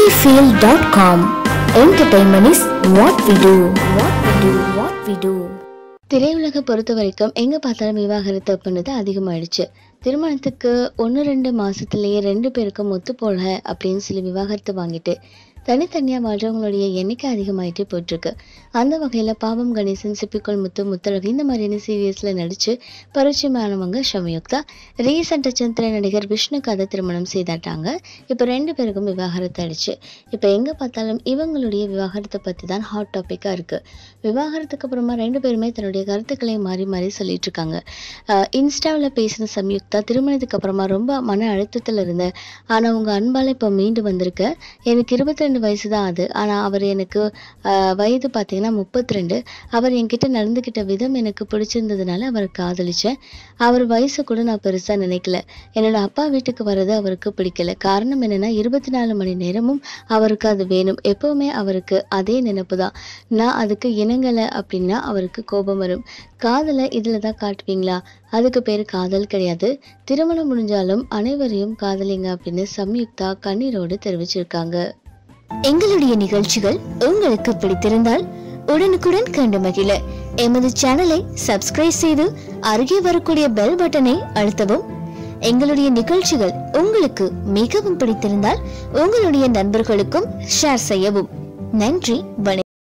sunnyfield.com. Entertainment is what we do. What we do. What we do. திரையுலகை பொறுத்த வரைக்கும் எங்க பார்த்தாலும் விவாகரத்து அப்படின்றது அதிகமாயிடுச்சு திருமணத்துக்கு ஒன்று ரெண்டு மாசத்துலயே ரெண்டு பேருக்கும் ஒத்து போல அப்படின்னு சொல்லி விவாகரத்து வாங்கிட்டு தனித்தனியாக வாழ்றவங்களுடைய எண்ணிக்கை அதிகமாயிட்டே போயிட்டுருக்கு அந்த வகையில் பாவம் கணேசன் சிப்பிக்குள் முத்து முத்தழகு இந்த மாதிரியான சீரியஸில் நடித்து பரிச்சயமானவங்க ஷமயுக்தா ரீசெண்டாக சந்திர நடிகர் விஷ்ணு கதை திருமணம் செய்தாட்டாங்க இப்போ ரெண்டு பேருக்கும் விவாகரத்து ஆயிடுச்சு இப்போ எங்கே பார்த்தாலும் இவங்களுடைய விவாகரத்தை பற்றி தான் ஹாட் டாப்பிக்காக இருக்குது விவாகரத்துக்கு அப்புறமா ரெண்டு பேருமே தன்னுடைய கருத்துக்களை மாறி மாறி சொல்லிட்டு இருக்காங்க இன்ஸ்டாவில் பேசின சம்யுக்தா திருமணத்துக்கு அப்புறமா ரொம்ப மன அழுத்தத்தில் இருந்தேன் ஆனால் உங்கள் அன்பால் இப்போ மீண்டு வந்திருக்க எனக்கு இருபத்தி ரெண்டு வயசு தான் அது ஆனால் அவர் எனக்கு ஆஹ், வயது பார்த்தீங்கன்னா முப்பத்தி ரெண்டு அவர் என்கிட்ட நடந்துக்கிட்ட விதம் எனக்கு பிடிச்சிருந்ததுனால அவரை காதலிச்சேன் அவர் வயசு கூட நான் பெருசாக நினைக்கல என்னோட அப்பா வீட்டுக்கு வர்றது அவருக்கு பிடிக்கல காரணம் என்னன்னா இருபத்தி நாலு மணி நேரமும் அவருக்கு அது வேணும் எப்பவுமே அவருக்கு அதே நினைப்பு தான் நான் அதுக்கு இணங்கலை அப்படின்னா அவருக்கு கோபம் வரும் காதலை இதில் தான் காட்டுவீங்களா அதுக்கு பேர் காதல் கிடையாது திருமணம் முடிஞ்சாலும் அனைவரையும் காதலிங்க அப்படின்னு சம்யுக்தா கண்ணீரோடு தெரிவிச்சிருக்காங்க எங்களுடைய நிகழ்ச்சிகள் உங்களுக்கு பிடித்திருந்தால் உடனுக்குடன் கண்டு மகிழ எமது சேனலை சப்ஸ்கிரைப் செய்து அருகே வரக்கூடிய பெல் பட்டனை அழுத்தவும் எங்களுடைய நிகழ்ச்சிகள் உங்களுக்கு மிகவும் பிடித்திருந்தால் உங்களுடைய நண்பர்களுக்கும் ஷேர் செய்யவும் நன்றி வணக்கம்